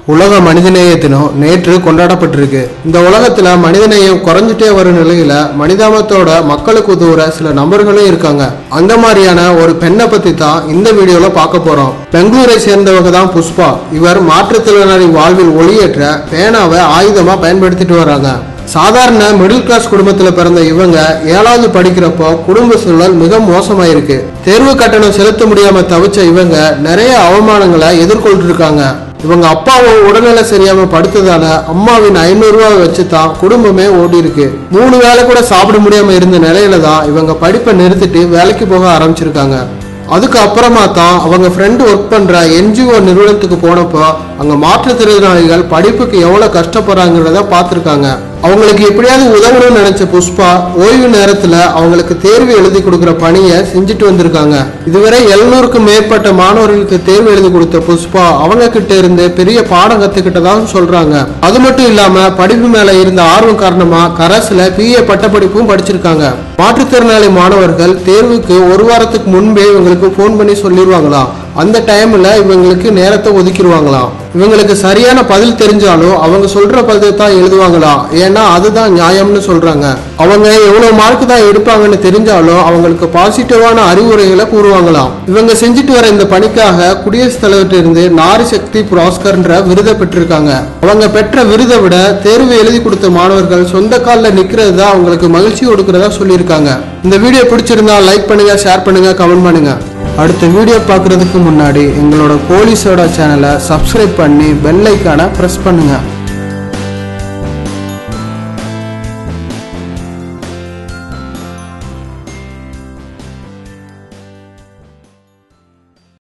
உலக மனிதநேய தினம் நேற்று கொண்டாடப்பட்டிருக்கு இந்த உலகத்துல மனிதநேயம் குறைஞ்சிட்டே வரும் நிலையில மனிதாபத்தோட மக்களுக்கு உதவுற சில நபர்களும் இருக்காங்க அந்த மாதிரியான ஒரு பெண்ணை பத்தி தான் இந்த வீடியோல பார்க்க போறோம் பெங்களூரை சேர்ந்தவங்க தான் புஷ்பா இவர் மாற்றுத்திறனாளி வாழ்வில் ஒளியேற்ற பேனாவை ஆயுதமா பயன்படுத்திட்டு வராங்க சாதாரண மிடில் கிளாஸ் குடும்பத்துல பிறந்த இவங்க ஏழாவது படிக்கிறப்போ குடும்ப சூழல் மிக மோசமாயிருக்கு தேர்வு கட்டணம் செலுத்த முடியாம தவிச்ச இவங்க நிறைய அவமானங்களை எதிர்கொண்டு இருக்காங்க இவங்க அப்பாவும் உடல்நிலை சரியாம படுத்ததால அம்மாவின் ஐநூறு ரூபாய் வச்சு தான் குடும்பமே ஓடி இருக்கு மூணு வேளை கூட சாப்பிட முடியாம இருந்த நிலையில தான் இவங்க படிப்பை நிறுத்திட்டு வேலைக்கு போக ஆரம்பிச்சிருக்காங்க அதுக்கு அப்புறமா தான் அவங்க ஃப்ரெண்டு ஒர்க் பண்ற என்ஜிஓ நிறுவனத்துக்கு போனப்போ அங்க மாற்றுத்திறனாளிகள் படிப்புக்கு எவ்வளவு கஷ்டப்படுறாங்கிறத பார்த்துருக்காங்க அவங்களுக்கு எப்படியாவது உதவணும்னு நினைச்ச புஷ்பா ஓய்வு நேரத்துல அவங்களுக்கு தேர்வு எழுதி கொடுக்குற பணியை செஞ்சுட்டு வந்திருக்காங்க இதுவரை எழுநூறுக்கும் மேற்பட்ட மாணவர்களுக்கு தேர்வு எழுதி கொடுத்த புஷ்பா அவங்க கிட்ட இருந்து பெரிய பாடம் கத்துக்கிட்டதாக சொல்றாங்க அது மட்டும் இல்லாம படிப்பு மேல இருந்த ஆர்வம் காரணமா கரஸ்ல பிஏ பட்டப்படிப்பும் படிச்சிருக்காங்க மாற்றுத்திறனாளி மாணவர்கள் தேர்வுக்கு ஒரு வாரத்துக்கு முன்பே இவங்களுக்கு ஃபோன் பண்ணி சொல்லிடுவாங்களாம் அந்த டைம்ல இவங்களுக்கு நேரத்தை ஒதுக்கிடுவாங்களாம் இவங்களுக்கு சரியான பதில் தெரிஞ்சாலும் அவங்க சொல்ற பதில் தான் எழுதுவாங்களாம் ஏன்னா அதுதான் நியாயம்னு சொல்றாங்க அவங்க எவ்வளவு மார்க் தான் எடுப்பாங்கன்னு தெரிஞ்சாலும் அவங்களுக்கு பாசிட்டிவான அறிவுரைகளை கூறுவாங்களாம் இவங்க செஞ்சுட்டு வர இந்த பணிக்காக குடியரசுத் தலைவர்கிட்ட இருந்து நாரி சக்தி புராஸ்கர்ன்ற விருதை பெற்றிருக்காங்க அவங்க பெற்ற விருதை விட தேர்வு எழுதி கொடுத்த மாணவர்கள் சொந்த காலில் நிக்கிறது தான் அவங்களுக்கு மகிழ்ச்சி கொடுக்கறதா சொல்லியிருக்காங்க இந்த வீடியோ பிடிச்சிருந்தா லைக் பண்ணுங்க ஷேர் பண்ணுங்க கமெண்ட் பண்ணுங்க அடுத்த வீடியோ பார்க்குறதுக்கு முன்னாடி எங்களோட போலீஸோட சேனலை சப்ஸ்கிரைப் பண்ணி பெல் ஐக்கானை ப்ரெஸ் பண்ணுங்கள்